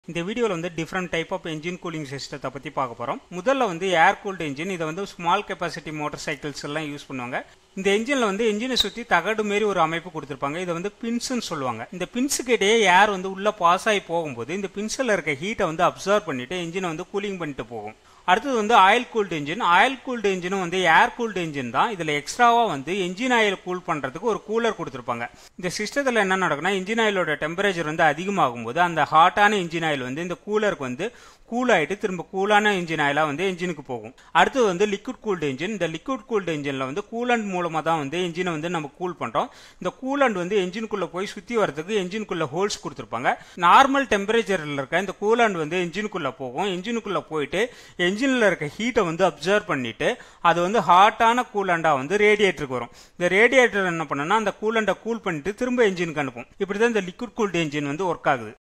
இந்த வீடியோவில் வந்து different type of engine cooling சிஸ்டத்தை பற்றி பார்க்க போகிறோம் முதல்ல வந்து ஏர் கூல்டு என்ஜின் இதை வந்து ஸ்மால் கெப்பாசிட்டி மோட்டார் சைக்கிள்ஸ் எல்லாம் யூஸ் பண்ணுவாங்க இந்த என்ஜினில் வந்து என்ஜினை சுற்றி தகடு மாரி ஒரு அமைப்பு கொடுத்துருப்பாங்க இதை வந்து பின்ஸ்ன்னு சொல்லுவாங்க இந்த பின்ஸுக்கு இடையே ஏர் வந்து உள்ளே பாஸ் ஆகி போகும்போது இந்த பின்ஸில் இருக்க ஹீட்டை வந்து அப்சர்வ் பண்ணிட்டு என்ஜினை வந்து கூலிங் பண்ணிட்டு போகும் அடுத்தது வந்து oil cooled engine oil cooled என்ஜினும் வந்து ஏர் கூல்டு என்ஜின் தான் இதில் எக்ஸ்ட்ராவாக வந்து என்ஜின் ஆயில் கூல் பண்ணுறதுக்கு ஒரு கூலர் கொடுத்துருப்பாங்க இந்த சிஸ்டத்தில் என்ன நடக்குன்னா இன்ஜின் ஆயிலோட டெம்பரேச்சர் வந்து அதிகமாகும் போது அந்த ஹாட்டான இன்ஜின் ஆயில் வந்து இந்த கூலருக்கு வந்து கூல் ஆகிட்டு திரும்ப கூலான இன்ஜின் ஆயிலாக வந்து என்ஜினுக்கு போகும் அடுத்தது வந்து லிக்விட் கூல்டு என்ஜின் இந்த லிக்விட் கூல்டு என்ஜினில் வந்து கூலண்ட் மூலமாக தான் வந்து என்ஜினை வந்து நம்ம கூல் பண்ணுறோம் இந்த கூலண்ட் வந்து என்ஜினுக்குள்ளே போய் சுற்றி வரதுக்கு என்ஜினுக்குள்ளே ஹோல்ஸ் கொடுத்துருப்பாங்க நார்மல் டெம்பரேச்சரில் இருக்க இந்த கூலண்ட் வந்து என்ஜினுக்குள்ளே போகும் என்ஜினுக்குள்ளே போயிட்டு என்ஜினில் இருக்க ஹீட்டை வந்து அப்சர்வ் பண்ணிட்டு அது வந்து ஹாட்டான கூலண்டாக வந்து ரேடியேட்டருக்கு வரும் இந்த ரேடியேட்டர் என்ன பண்ணுன்னா அந்த கூலண்டை கூல் பண்ணிட்டு திரும்ப என்ஜினுக்கு அனுப்பும் இப்படி தான் இந்த லிக்விட் கூல்டு என்ஜின் வந்து ஒர்க் ஆகுது